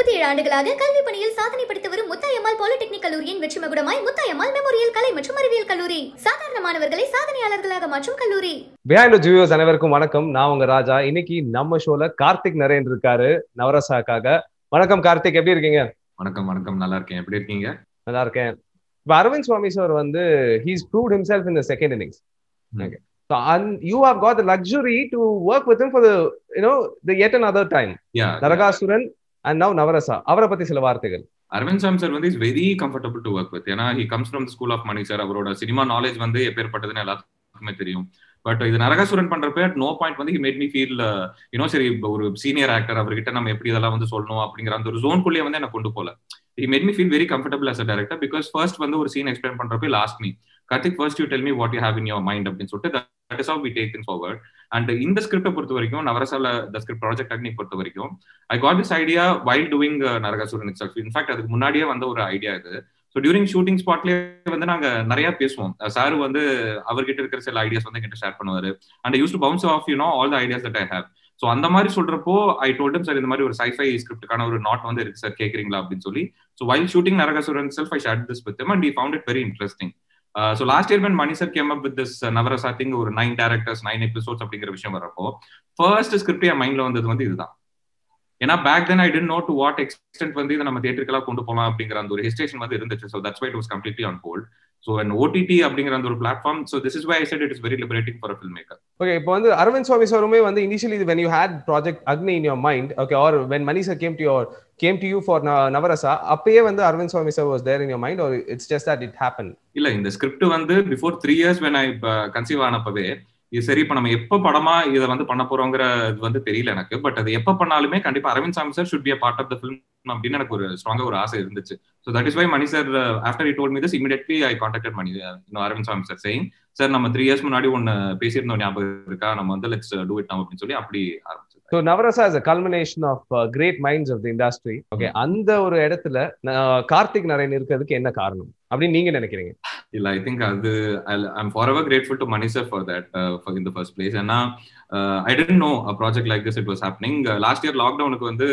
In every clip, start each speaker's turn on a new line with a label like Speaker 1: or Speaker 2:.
Speaker 1: முப்பத்தி ஏழு ஆண்டுகளாக கல்வி பணியில் சாதனை படைத்து வரும் முத்தாயம்மாள் பாலிடெக்னிக் கல்லூரியின் வெற்றி மகுடமாய் முத்தாயம்மாள் மெமோரியல் கலை மற்றும் அறிவியல் கல்லூரி சாதாரண மாணவர்களை சாதனையாளர்களாக மாற்றும் கல்லூரி
Speaker 2: பிஹைண்ட் ஜூவியோஸ் அனைவருக்கும் வணக்கம் நான் உங்க ராஜா இன்னைக்கு நம்ம ஷோல கார்த்திக் நரேன் இருக்காரு நவரசாக்காக வணக்கம் கார்த்திக் எப்படி இருக்கீங்க
Speaker 3: வணக்கம் வணக்கம் நல்லா இருக்கேன் எப்படி இருக்கீங்க
Speaker 2: நல்லா இருக்கேன் இப்போ அரவிந்த் சுவாமி சார் வந்து he's proved himself in the second innings
Speaker 3: Hmm.
Speaker 2: Okay so and you have got the luxury to work with for you know the yet another time
Speaker 3: yeah
Speaker 2: Narakasuran and now Navarasa அவரை பத்தி சில வார்த்தைகள்
Speaker 3: அரவிந்த் சாம் சார் வந்து is very comfortable to work with ஏன்னா he comes from school of Mani sir அவரோட cinema knowledge வந்து எப்பேற்பட்டதுன்னு எல்லாத்துக்குமே தெரியும் பட் இது நரகாசுரன் பண்றப்ப நோ பாயிண்ட் வந்து he made me feel you know சரி இப்ப ஒரு சீனியர் ஆக்டர் அவர்கிட்ட நம்ம எப்படி இதெல்லாம் வந்து சொல்லணும் அப்படிங்கிற அந்த ஒரு ஜோன்குள்ளேயே வந்து எனக்கு கொண்டு போல he made me feel very comfortable as a director because first வந்து ஒரு சீன் எக்ஸ்பிளைன் பண்றப்ப last me Karthik first you tell me what you have in your mind அப்படின்னு சொல்லிட்டு that is how we take thing forward and இந்த ஸ்கிரிப்டை பொறுத்த வரைக்கும் நவரசால the script project Agni பொறுத்த வரைக்கும் I got this idea while doing Narakasuran itself in fact அதுக்கு முன்னாடியே வந்த ஒரு ஐடியா இது ஸோ டியூரிங் ஷூட்டிங் ஸ்பாட்லயே வந்து நாங்க நிறைய பேசுவோம் சார் வந்து அவர்கிட்ட இருக்கிற சில ஐடியாஸ் வந்து எங்கிட்ட ஷேர் பண்ணுவாரு and use to bounce off you know all the ideas that I have so அந்த மாதிரி சொல்றப்போ ஐ டோல்டம் சார் இந்த மாதிரி ஒரு சைஃபை ஸ்கிரிப்டுக்கான ஒரு நாட் வந்து இருக்கு சார் கேக்குறீங்களா அப்படின்னு சொல்லி so while shooting Narakasuran self I share this with and he found it very interesting so last year when Mani sir came up with this Navarasa thing ஒரு நைன் டேரக்டர்ஸ் நைன் எபிசோட்ஸ் அப்படிங்கிற விஷயம் வரப்போ ஃபர்ஸ்ட் ஸ்கிரிப்ட் என் மைண்ட்ல வந்தது வந்து இதுதான் ஏன்னா back then I didn't know to what extent வந்து இதை நம்ம தியேட்டருக்கெல்லாம் கொண்டு போகலாம் அப்படிங்கிற அந்த ஒரு ஹெஸ்டேஷன் வந்து இருந்துச்சு so that's why it was completely on hold so and OTT அப்படிங்கிற அந்த ஒரு platform so this is why I said it is very liberating for film maker
Speaker 2: okay இப்போ வந்து அரவிந்த் சுவாமி சாருமே வந்து initially when you had project Agni in your mind okay or when Mani sir came to your came to you for Navarasa அப்பயே வந்து Aravind Swamy sir was there in your mind or it's just that it happen
Speaker 3: இல்ல இந்த script வந்து before three years when I conceive ஆனப்பவே இது சரி இப்ப நம்ம எப்ப படமா இதை வந்து பண்ண போறோங்கிற இது வந்து தெரியல எனக்கு பட் அது எப்ப பண்ணாலுமே கண்டிப்பா Aravind Swamy sir should be part of the film அப்படின்னு எனக்கு ஒரு ஸ்ட்ராங்கா ஒரு ஆசை இருந்துச்சு so that is why Mani sir after he told me this immediately I contacted Mani இன்னும் Aravind Swamy sir saying sir நம்ம த்ரீ இயர்ஸ் முன்னாடி ஒன்னு பேசியிருந்தோம் ஞாபகம் இருக்கா நம்ம வந்து லெட்ஸ் டூ இட் நவ் அப்படின்னு சொல்லி அப்படி ஆரம்பிச்சு
Speaker 2: so Navarasa is a culmination of great minds of the industry okay அந்த ஒரு இடத்துல uh, கார்த்திக் நரேன் இருக்கிறதுக்கு என்ன காரணம் அப்படின்னு நீங்க நினைக்கிறீங்க
Speaker 3: இல்ல ஐ திங்க் அது I'm forever grateful to Mani sir for that in the first place ஏன்னா I didn't know a project like this it was happening last year லாக்டவுனுக்கு வந்து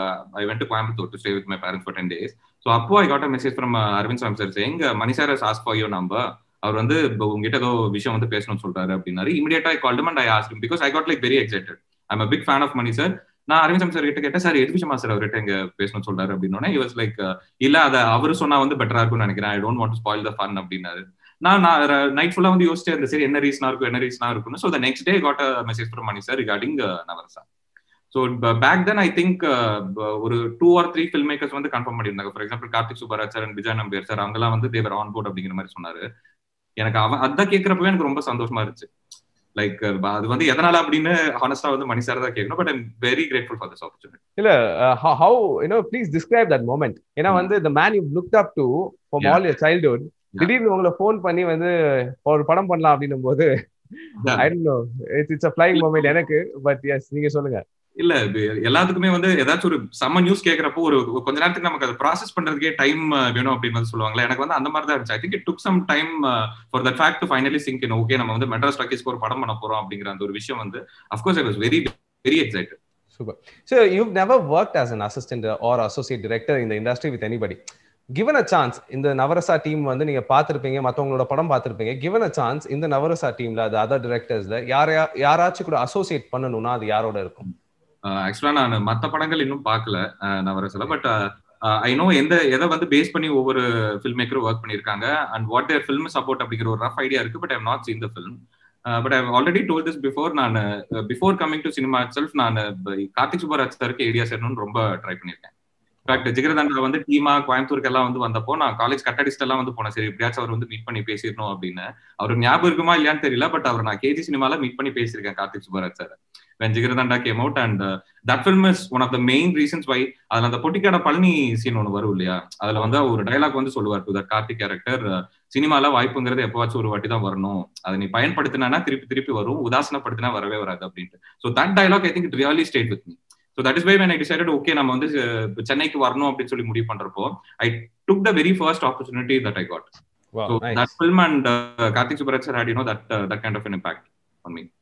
Speaker 3: I went to Coimbatore to stay with my parents for ten days so அப்போ I got a message from Aravind Swamy sir saying Mani sir ஆஸ் for your number அவர் வந்து உங்ககிட்ட ஏதோ விஷயம் வந்து பேசணும்னு சொல்றாரு அப்படின்னாரு இமீடியட்டா I called him and I ask because I got like very excited I'm a big fan of Mani sir நான் அரவிந்த் சாமி சார் கிட்ட கேட்டேன் சார் எது விஷயமா சார் அவர்கிட்ட எங்க பேசணும்னு சொல்றாரு அப்படின்னோடனே வாஸ் லைக் இல்ல அதை அவர் சொன்னா வந்து பெட்டரா இருக்கும்னு நினைக்கிறேன் I don't want spoil the fun அப்படின்னாரு நான் நான் நைட் ஃபுல்லா வந்து யோசிச்சே இருந்தேன் சரி என்ன ரீசனா இருக்கும் என்ன ரீசனா இருக்கும்னு so the next day got a message from Mani sir regarding Navarasa so back then I think ஒரு two or three film makers வந்து கன்ஃபார்ம் பண்ணியிருந்தாங்க for example Karthik Subbaraj sir and Vijay Nambiar sir அவங்கலாம் வந்து தேவர் ஆன் போர்ட் அப்படிங்கிற மாதிரி சொன்னாரு எனக்கு அவன் அதான் கேட்கறப்பவே எனக்கு ரொம்ப சந்தோஷமா இருந்துச்சு லைக் அது வந்து எதனால அப்படின்னு ஹானஸ்டா வந்து மணி சார் தான் கேட்கணும் but I'm very grateful for this opportunity
Speaker 2: இல்ல how you know please describe that moment ஏன்னா
Speaker 3: Hmm.
Speaker 2: வந்து the man you looked up to from
Speaker 3: Yeah.
Speaker 2: All your childhood திடீர்னு உங்களை ஃபோன் பண்ணி வந்து ஒரு படம் பண்ணலாம் அப்படின்னும் போது
Speaker 3: Yeah.
Speaker 2: I don't know it's it's a flying moment எனக்கு பட் எஸ் நீங்க சொல்லுங்க
Speaker 3: இல்ல இது எல்லாத்துக்குமே வந்து ஏதாச்சும் ஒரு செம்ம நியூஸ் கேக்குறப்போ ஒரு ஒரு கொஞ்ச நேரத்துக்கு நமக்கு அதை ப்ராசஸ் பண்றதுக்கே டைம் வேணும் அப்படின்னு வந்து சொல்லுவாங்களா எனக்கு வந்து அந்த மாதிரி தான் இருந்துச்சு I think it took some time for that fact to finally sink in okay நம்ம வந்து மெட்ராஸ் டாக்கீஸ்க்கு ஒரு படம் பண்ண போறோம் அப்படிங்கிற அந்த ஒரு விஷயம் வந்து of course I was very very excited
Speaker 2: super so you never work as an assistant or associate director இந்த industry with anybody given a chance இந்த நவரசா டீம் வந்து நீங்க பார்த்திருப்பீங்க மத்தவங்களோட படம் பார்த்திருப்பீங்க கிவன் அ சான்ஸ் இந்த நவரசா டீம்ல அது அதர் டிரெக்டர்ஸ்ல யாரையா யாராச்சும் கூட அசோசியேட் பண்ணணும்னா அது யாரோட இருக்கும்
Speaker 3: ஆக்சுவலா நான் மத்த படங்கள் இன்னும் பார்க்கல நவரசில பட் ஐ நோ எந்த எதை வந்து பேஸ் பண்ணி ஒவ்வொரு ஃபில்ம் மேக்கரும் ஒர்க் பண்ணியிருக்காங்க and what their film support அப்படிங்கிற ஒரு ரஃப் ஐடியா இருக்கு but I'm not seen the film but I already told this before நான் before coming to cinema self நான் கார்த்திக் சுப்பராஜ் சாருக்கு ஐடியா சேரணும்னு ரொம்ப ட்ரை பண்ணியிருக்கேன் இன்ஃபேக்ட் ஜிகரதண்டா வந்து டீமா கோயம்புத்தூருக்கு எல்லாம் வந்து வந்தப்போ நான் காலேஜ் கட்டடிஸ்ட் எல்லாம் வந்து போனேன் சரி எப்படியாச்சும் அவர் வந்து மீட் பண்ணி பேசிடணும் அப்படின்னு அவருக்கு ஞாபகம் இருக்குமா இல்லையான்னு தெரியல பட் அவர் நான் கேஜி சினிமால மீட் பண்ணி பேசியிருக்கேன் Karthik Subbaraj sir when Jigarthanda came out and that film is one of the main reasons why அதுல அந்த பொட்டிக்காட பழனி சீன் ஒன்று வரும் இல்லையா அதுல வந்து ஒரு டைலாக் வந்து சொல்லுவார் டு தட் கார்த்திக் கேரக்டர் சினிமால வாய்ப்புங்கிறது எப்பவாச்சும் ஒரு வாட்டி தான் வரணும் அதை நீ பயன்படுத்தினா திருப்பி திருப்பி வரும் உதாசனப்படுத்தினா வரவே வராது அப்படின்ட்டு so that dialogue I think it really stayed with me so that is why when I decided okay நம்ம வந்து சென்னைக்கு வரணும் அப்படின்னு சொல்லி முடிவு பண்றப்போ I took the very first opportunity that I got so that film and Karthik Subbaraj sir had you know that that kind of an impact on me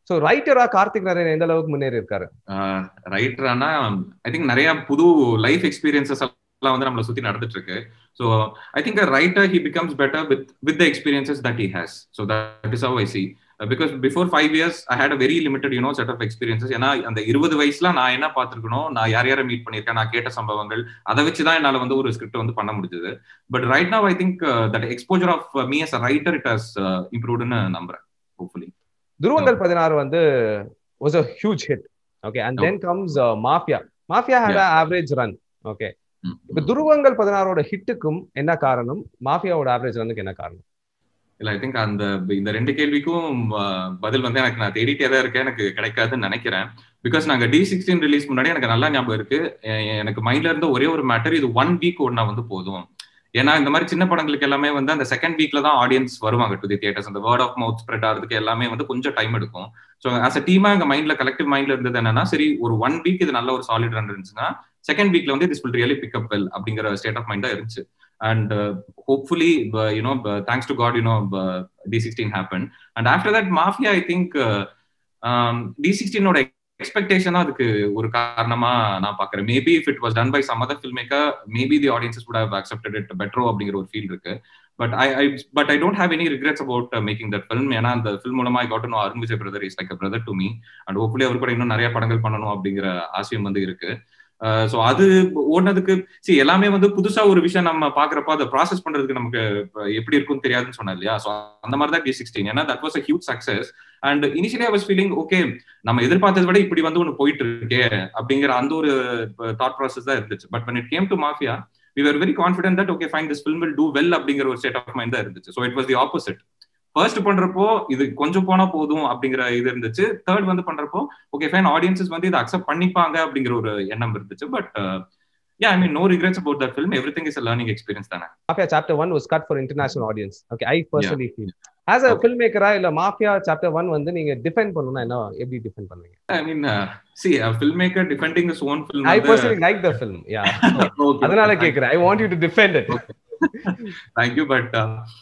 Speaker 2: so ரைட்டரா கார்த்திக் நரேன் எந்த அளவுக்கு முன்னேறி இருக்காரு
Speaker 3: ரைட்டரானா ஐ திங்க் நிறைய புது லைஃப் எக்ஸ்பீரியன்சஸ் எல்லாம் வந்து நம்மளை சுத்தி நடந்துட்டு இருக்கு so I think writer he becomes better with with the experiences that he has so that is how I see because before five years I had a very limited you know set of experiences ஏன்னா அந்த இருபது வயசுல நான் என்ன பார்த்துருக்கணும் நான் யார் யாரை மீட் பண்ணியிருக்கேன் நான் கேட்ட சம்பவங்கள் அதை வச்சு தான் என்னால் வந்து ஒரு ஸ்கிரிப்ட் வந்து பண்ண முடிஞ்சது but right now I think that exposure of me as a writer it has இம்ப்ரூவ்டுன்னு நம்புறேன் ஹோப்ஃபுல்லி
Speaker 2: துருவங்கள் பதினாறு வந்து was a huge hit okay and then comes Mafia Mafia had average run okay இப்ப துருவங்கள் பதினாறோட ஹிட்டுக்கும் என்ன காரணம் மாஃபியாவோட ஆவரேஜ் ரன்னுக்கு என்ன காரணம்
Speaker 3: இல்ல ஐ திங்க் அந்த இந்த ரெண்டு கேள்விக்கும் பதில் வந்து எனக்கு நான் தேடிட்டே தான் இருக்கேன் எனக்கு கிடைக்காதுன்னு நினைக்கிறேன் பிகாஸ் நாங்க டி சிக்ஸ்டீன் ரிலீஸ் முன்னாடி எனக்கு நல்லா ஞாபகம் இருக்கு எனக்கு மைண்ட்ல இருந்த ஒரே ஒரு மேட்டர் இது ஒன் வீக் ஓடினா வந்து போதும் ஏன்னா இந்த மாதிரி சின்ன படங்களுக்கு எல்லாமே வந்து அந்த செகண்ட் வீக்ல தான் ஆடியன்ஸ் வருவாங்க டு தி தியேட்டர்ஸ் அந்த வேர்ட் ஆஃப் மவுத் ஸ்ப்ரெட் ஆகிறதுக்கு எல்லாமே வந்து கொஞ்சம் டைம் எடுக்கும் ஸோ ஆஸ் அ டீமா எங்க மைண்ட்ல கலெக்டிவ் மைண்ட்ல இருந்தது என்னன்னா சரி ஒரு ஒன் வீக் இது நல்ல ஒரு சாலிட் ரன் இருந்துச்சுன்னா செகண்ட் வீக்ல வந்து this will really pick up well அப்படிங்கிற ஸ்டேட் ஆஃப் மைண்ட் தான் இருந்துச்சு and hopefully you know thanks to God you know D sixteen happen and after that Mafia I think D சிக்ஸ்டீனோட எக்ஸ்பெக்டேஷன் அதுக்கு ஒரு காரணமா நான் பாக்குறேன் maybe if it was done by some other film maker maybe the audiences would have accepted it பெட்ரோ அப்படிங்கிற ஒரு feel இருக்கு but I I but I don't have any regrets about making that film ஏன்னா அந்த film மூலமா I got know Arun Vijay brother is like brother to me and hopefully அவர் கூட இன்னும் நிறைய படங்கள் பண்ணணும் அப்படிங்கிற ஆசையம் வந்து இருக்கு ஸோ அது ஓடினதுக்கு சி எல்லாமே வந்து புதுசா ஒரு விஷயம் நம்ம பாக்குறப்ப அதை ப்ராசஸ் பண்றதுக்கு நமக்கு எப்படி இருக்கும்னு தெரியாதுன்னு சொன்னேன் இல்லையா ஸோ அந்த மாதிரி தான் டி சிக்ஸ்டீன் ஏன்னா that was a huge success and initially I was feeling okay நம்ம எதிர்பார்த்ததை விட இப்படி வந்து ஒன்று போயிட்டு இருக்கே அப்படிங்கிற அந்த ஒரு தாட் ப்ராசஸ் தான் இருந்துச்சு but when it came to Mafia we are very confident that okay fine this film will do well அப்படிங்கிற ஒரு ஸ்டேட் ஆஃப் மைண்ட் தான் இருந்துச்சு so it was the opposite first பண்றப்போ இது கொஞ்சம் போனா போதும் அப்படிங்கிற இது இருந்துச்சு தேர்ட் வந்து பண்றப்போ ஓகே ஃபைன் ஆடியன்சஸ் வந்து இதை அக்செப்ட் பண்ணிப்பாங்க அப்படிங்கிற ஒரு எண்ணம் இருந்துச்சு but yeah I mean no regrets about that film everything is learning experience தானே
Speaker 2: Mafia chapter one was cut for international audience okay I personally feel as a film மேக்கரா இல்ல மாஃபியா சாப்டர் ஒன் வந்து நீங்க defend பண்ணணும்னா என்ன எப்படி defend பண்ணுவீங்க
Speaker 3: I mean see film maker defending his own film
Speaker 2: I personally like the film yeah அதனால கேக்குறேன் I want you to defend it
Speaker 3: thank you but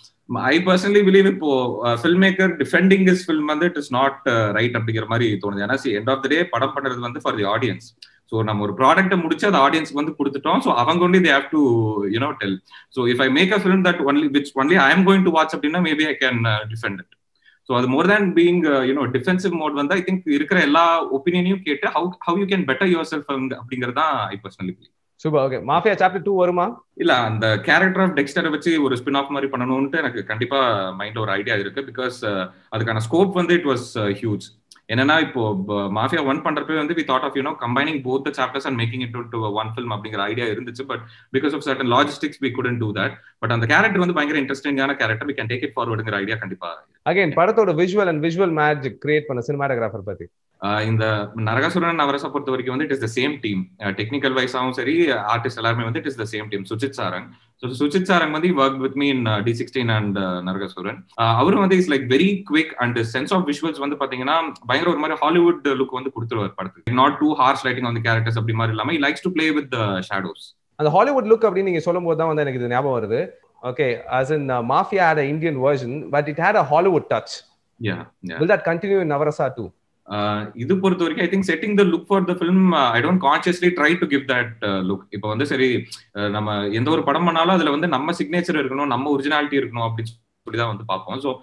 Speaker 3: I personally believe இப்போ film maker defending his film வந்து it is not right அப்படிங்கிற மாதிரி தோணுது ஏன்னா see end of the day படம் பண்றது வந்து ஃபார் தி ஆடியன்ஸ் ஸோ நம்ம ஒரு ப்ராடக்ட்டை முடிச்சு அது ஆடியன்ஸ்க்கு வந்து கொடுத்துட்டோம் ஸோ அவங்க only they have to you know tell so if I make a film that only which only I am going to watch அப்படின்னா maybe I can defend it so அது more than being you know defensive mode வந்து I think இருக்கிற எல்லா ஒப்பீனியனையும் கேட்டு how how you can better yourself அப்படிங்கிறது தான் I personally believe
Speaker 2: super okay Mafia chapter two வருமா
Speaker 3: இல்ல அந்த கேரக்டர் ஆஃப் டெக்ஸ்டரை வச்சு ஒரு ஸ்பின் ஆஃப் மாதிரி பண்ணணும்ட்டு எனக்கு கண்டிப்பா மைண்ட்ல ஒரு ஐடியா இருக்கு பிகாஸ் அதுக்கான ஸ்கோப் வந்து இட் வாஸ் ஹியூஜ் என்னன்னா இப்போ மாஃபியா ஒன் பண்றப்ப வந்து we thought of you know combining both the chapters and making it to one film அப்படிங்கிற ஐடியா இருந்துச்சு but because of certain logistics we couldn't do that but அந்த character வந்து பயங்கர இன்ட்ரெஸ்டிங்கான character we can take it ஃபார்வர்டுங்கிற idea கண்டிப்பா
Speaker 2: அகைன் படத்தோட visual and visual magic create பண்ண சினிமாட்டோகிராஃபர் பத்தி
Speaker 3: இந்த நரகாசுரன் நவரசா பொறுத்த வரைக்கும் வந்து it is the same team technical வைஸாவும் சரி ஆர்டிஸ்ட் எல்லாருமே வந்து it is the same team Sujith Sarang so Sujith Sarang வந்து work with me in D sixteen and Naragasooran அவரும் வந்து is like very quick and sense of visuals வந்து பாத்தீங்கன்னா பயங்கர ஒரு மாதிரி ஹாலிவுட் லுக் வந்து கொடுத்துருவார் படத்துக்கு not too harsh lighting on characters அப்படி மாதிரி இல்லாம likes to play with shadows
Speaker 2: அந்த ஹாலிவுட் லுக் அப்படின்னு நீங்க சொல்லும் போது தான் வந்து எனக்கு இது ஞாபகம் வருது okay as in Mafia had a Indian version but it had a Hollywood touch
Speaker 3: yeah
Speaker 2: will that continue in Navarasa too
Speaker 3: இது பொறுத்த வரைக்கும் I think setting the look for the film I don't consciously try to give that look இப்போ வந்து சரி நம்ம எந்த ஒரு படம் பண்ணாலும் அதுல வந்து நம்ம சிக்னேச்சர் இருக்கணும் நம்ம ஒரிஜினாலிட்டி இருக்கணும் அப்படின்னு சொல்லி தான் வந்து பார்ப்போம் so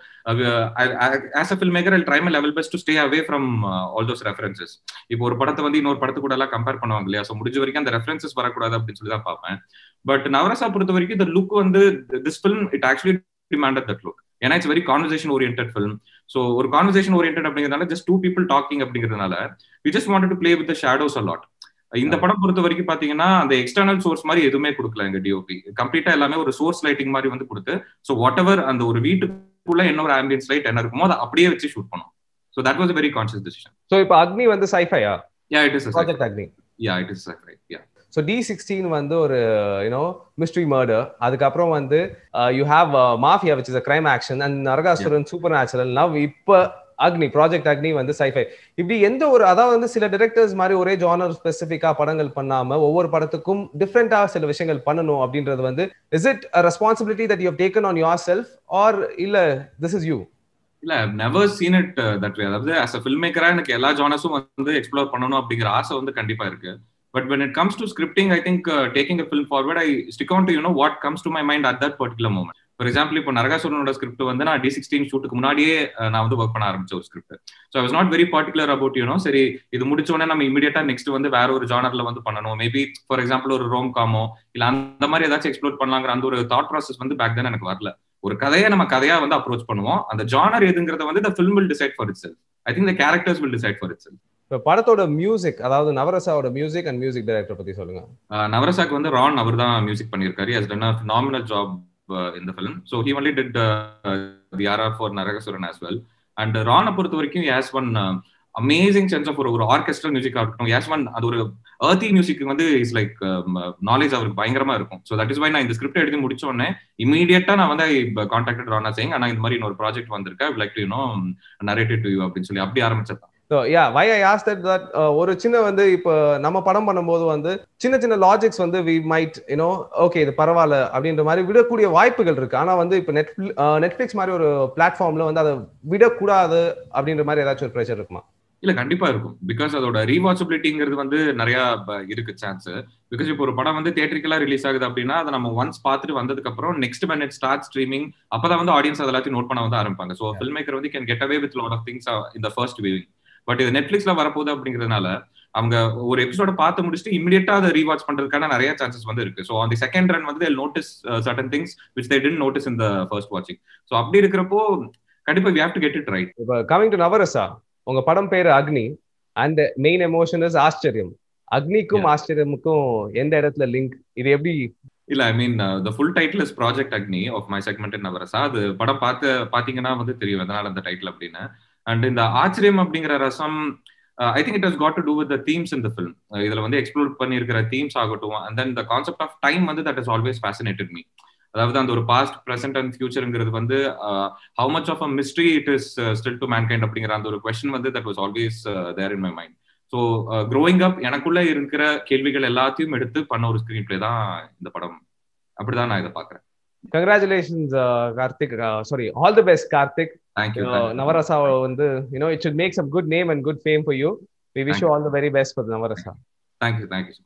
Speaker 3: as a film maker try my level best to stay away from all those references இப்போ ஒரு படத்தை வந்து இன்னொரு படத்து கூட எல்லாம் கம்பேர் பண்ணுவாங்க இல்லையா ஸோ முடிஞ்ச வரைக்கும் அந்த ரெஃபரன்சஸ் வரக்கூடாது அப்படின்னு சொல்லி தான் பார்ப்பேன் பட் நவரசா பொறுத்த வரைக்கும் இந்த லுக் வந்து this film it actually demanded that look ஏன்னா it's very conversation orient film so ஒரு கான்வர்சேஷன் ஓரியன்ட் அப்படிங்கிறதுனால ஜஸ்ட் டூ பீப்புள் டாக்கிங் அப்படிங்கிறதுனால we just want to play with shadows a lot இந்த படம் பொறுத்த வரைக்கும் பாத்தீங்கன்னா அந்த எக்ஸ்டர்னல் சோர்ஸ் மாதிரி எதுவுமே கொடுக்கல எங்க டிஓபி கம்ப்ளீட்டா எல்லாமே ஒரு சோர்ஸ் லைட்டிங் மாதிரி வந்து கொடுத்து ஸோ வாட் எவர் அந்த ஒரு வீட்டுக்குள்ள என்ன ஒரு ஆம்பியன்ஸ் லைட் என்ன இருக்குமோ அதை அப்படியே வச்சு ஷூட் பண்ணும் so that was very conscious decision
Speaker 2: so இப்போ அக்னி வந்து சைஃபையா
Speaker 3: yeah it is
Speaker 2: project Agni
Speaker 3: yeah it is sci-fi yeah
Speaker 2: so D sixteen வந்து ஒரு யூனோ மிஸ்ட்ரி மர்டர் அதுக்கப்புறம் வந்து you have Mafia which is a crime action and Naragasooran supernatural now இப்போ Agni project அக்னி வந்து சைஃபை இப்படி எந்த ஒரு அதாவது வந்து சில டிரெக்டர்ஸ் மாதிரி ஒரே ஜானர் ஸ்பெசிஃபிக்கா படங்கள் பண்ணாம ஒவ்வொரு படத்துக்கும் டிஃப்ரெண்டா சில விஷயங்கள் பண்ணணும் அப்படின்றது வந்து is it responsibility that you taken on yourself or இல்ல திஸ் இஸ் யூ
Speaker 3: இல்ல never seen it that way அதாவது அஸ் அ ஃபில்ம் மேக்கரா எனக்கு எல்லா ஜானர்ஸும் வந்து எக்ஸ்ப்ளோர் பண்ணணும் அப்படிங்கிற ஆசை வந்து கண்டிப்பா இருக்கு but when it comes to scripting i think uh, taking a film forward i stick on to you know what comes to my mind at that particular moment for example இப்போ நரகாசுரனோட script வந்து நான் D sixteen ஷூட்டுக்கு முன்னாடியே அஹ், நான் வந்து work பண்ண ஆரம்பிச்ச ஒரு script so I was not very particular about you know சரி இது முடிச்ச உடனே நம்ம இமீடியட்டா நெக்ஸ்ட் வந்து வேற ஒரு ஜானர்ல வந்து பண்ணணும் மேபி ஃபார் எக்ஸாம்பிள் ஒரு ரோம் காமோ இல்ல அந்த மாதிரி ஏதாச்சும் எக்ஸ்ப்ளோர் பண்ணலாங்கிற அந்த ஒரு தாட் ப்ராசஸ் வந்து பேக் தான் எனக்கு வரல ஒரு கதையை நம்ம கதையா வந்து அப்ரோச் பண்ணுவோம் அந்த ஜானர் எதுங்கிறத வந்து the film will decide for itself I think the characters will decide for itself
Speaker 2: இப்போ படத்தோட மியூசிக் அதாவது நவரசாவோட மியூசிக் அண்ட் மியூசிக் டைரக்டர் பத்தி சொல்லுங்க
Speaker 3: நவரசாக்கு வந்து ரான் அவர் தான் மியூசிக் பண்ணியிருக்காரு has done a nominal job இந்த film so he only did the R R for Naragasooran as well and ரானை பொறுத்த வரைக்கும் has one amazing sense of ஒரு ஒரு ஆர்கெஸ்ட்ரல் மியூசிக் இருக்கட்டும் ஹேஸ் ஒன் அது ஒரு ஏர்த்தி மியூசிக் வந்து இஸ் லைக் நாலேஜ் அவருக்கு பயங்கரமா இருக்கும் ஸோ தட் இஸ் வை நான் இந்த ஸ்கிரிப்ட் எழுதி முடிச்ச உடனே இமீடியட்டா நான் வந்து கான்டாக்டட் ரானா சேங் ஆனா இந்த மாதிரி இன்னொரு ப்ராஜெக்ட் வந்திருக்கேன் like to you know narrated to you அப்படின்னு சொல்லி அப்படி ஆரம்பிச்சது
Speaker 2: so yeah why I as that that ஒரு சின்ன வந்து இப்போ நம்ம படம் பண்ணும்போது வந்து சின்ன சின்ன லாஜிக்ஸ் வந்து வி மைட் யூனோ ஓகே இது பரவாயில்ல அப்படின்ற மாதிரி விடக்கூடிய வாய்ப்புகள் இருக்கு ஆனா வந்து இப்போ நெட் நெட்ஃபிளிக்ஸ் மாதிரி ஒரு பிளாட்ஃபார்ம்ல வந்து அதை விடக்கூடாது அப்படின்ற மாதிரி ஏதாச்சும் ஒரு ப்ரெஷர் இருக்குமா
Speaker 3: இல்ல கண்டிப்பா இருக்கும் பிகாஸ் அதோட ரீவாச்சபிலிட்டிங்கிறது வந்து நிறைய ப- இருக்கு சான்ஸ் பிகாஸ் இப்போ ஒரு படம் வந்து தியேட்டரிக்கலா ரிலீஸ் ஆகுது அப்படின்னா அதை நம்ம ஒன்ஸ் பார்த்துட்டு வந்ததுக்கு அப்புறம் next when it start streaming அப்பதான் வந்து ஆடியன்ஸ் அது எல்லாத்தையும் நோட் பண்ண வந்து ஆரம்பிப்பாங்க ஸோ ஃபில்ம் மேக்கர் வந்து can get away with lot of things இந்த ஃபர்ஸ்ட் வியூவிங் பட் இது நெட்ஃபிளிக்ஸ்ல வரப்போகுது அப்படிங்கிறதுனால அவங்க ஒரு எபிசோட பார்த்து முடிச்சுட்டு இமீடியட்டா அதை ரீவாச் பண்றதுக்கான நிறைய சான்சஸ் வந்து இருக்கு ஸோ அந்த செகண்ட் ரன் வந்து notice certain things which they tend notice இந்த ஃபர்ஸ்ட் வாட்சிங் ஸோ அப்படி இருக்கிறப்போ கண்டிப்பா we have to get it right
Speaker 2: இப்போ கமிங் டு நவரசா உங்க படம் பேரு அக்னி அண்ட் மெயின் எமோஷன் இஸ் ஆச்சரியம் அக்னிக்கும் ஆச்சரியமுக்கும் எந்த இடத்துல லிங்க் இது எப்படி
Speaker 3: இல்ல I mean the full title is project Agni of my segment in Navarasa அது படம் பார்த்து பாத்தீங்கன்னா வந்து தெரியும் எதனால அந்த டைட்டில் அப்படின்னு அண்ட் இந்த ஆச்சரியம் அப்படிங்கிற ரசம் I think it has got to do with the themes இந்த ஃபிலிம் இதுல வந்து எக்ஸ்ப்ளோர் பண்ணியிருக்கிற தீம்ஸ் ஆகட்டும் and then the concept of time வந்து that is always fascinated me அதாவது அந்த ஒரு பாஸ்ட் ப்ரெசென்ட் அண்ட் ஃபியூச்சருங்கிறது வந்து how much of a mystery it is still to mankind அப்படிங்கிற அந்த ஒரு கொஸ்டின் வந்து that was always there in my mind so growing up எனக்குள்ள இருக்கிற கேள்விகள் எல்லாத்தையும் எடுத்து பண்ண ஒரு ஸ்கிரீன் பிளே தான் இந்த படம் அப்படிதான் நான் இதை பாக்குறேன்
Speaker 2: congratulations Karthick sorry all the best Karthick
Speaker 3: thank you
Speaker 2: Navarasa வந்து you know it should make some good name and good fame for you we wish you all the very best for Navarasa
Speaker 3: thank you thank you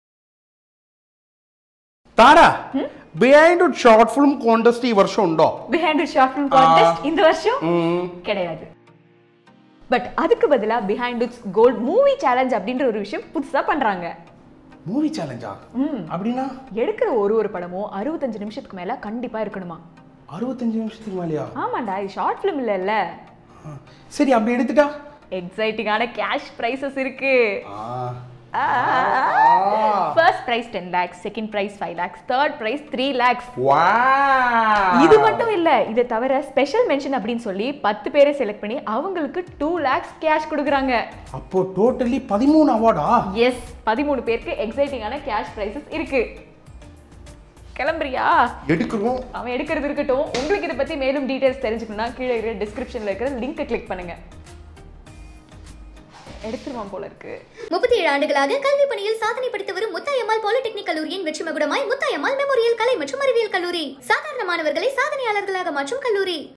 Speaker 4: താരാ ബിഹൈൻഡ് ഷോർട്ട് ഫിലിം കോntest ഈ വർഷം ഉണ്ടോ
Speaker 5: behind short film contest இந்த வருஷம்
Speaker 4: ഉം.
Speaker 5: கிடையாது but அதுக்கு பதிலா Behindwoods gold movie challenge அப்படின்ற ஒரு விஷயம் புதுசா பண்றாங்க
Speaker 4: மூவி சேலஞ்சா அப்படின்னா
Speaker 5: எடுக்கிற ஒரு ஒரு படமும் அறுபத்தஞ்சு நிமிஷத்துக்கு மேல கண்டிப்பா இருக்கணுமா
Speaker 4: அறுபத்தஞ்சு நிமிஷத்துக்கு மேலேயா
Speaker 5: ஆமாண்டா இது ஷார்ட் ஃபிலிம் இல்லைல்ல
Speaker 4: ஆ. சரி அப்படி எடுத்துட்டா
Speaker 5: எக்ஸைட்டிங்கான கேஷ் ப்ரைஸஸ் இருக்கு
Speaker 4: ஆ.
Speaker 5: First prize ten lakhs second prize five lakhs third prize three lakhs
Speaker 4: Wow.
Speaker 5: இது மட்டும் இல்ல இதை தவிர ஸ்பெஷல் மென்ஷன் அப்படின்னு சொல்லி பத்து பேரை செலக்ட் பண்ணி அவங்களுக்கு டூ லேக்ஸ் கேஷ் கொடுக்குறாங்க
Speaker 4: அப்போ டோட்டலி பதிமூணு அவார்டா
Speaker 5: எஸ் பதிமூணு பேருக்கு எக்ஸைட்டிங்கான கேஷ் ப்ரைஸஸ் இருக்கு கிளம்புறியா
Speaker 4: எடுக்கிறோம்
Speaker 5: அவன் எடுக்கிறது இருக்கட்டும் உங்களுக்கு இதை பத்தி மேலும் டீடைல்ஸ் தெரிஞ்சுக்கணும்னா கீழே இருக்கிற டிஸ்கிரிப்ஷன்ல இருக்கிற லிங்கை கிளிக் பண்ணுங்க எடுத்துருவான் போல இருக்கு
Speaker 1: முப்பத்தி ஏழு ஆண்டுகளாக கல்வி பணியில் சாதனை படைத்து வரும் முத்தாயம்மாள் பாலிடெக்னிக் கல்லூரியின் வெற்றி மகுடமாய் முத்தாயம்மாள் மெமோரியல் கலை மற்றும் அறிவியல் கல்லூரி சாதாரண மாணவர்களை சாதனையாளர்களாக மாற்றும் கல்லூரி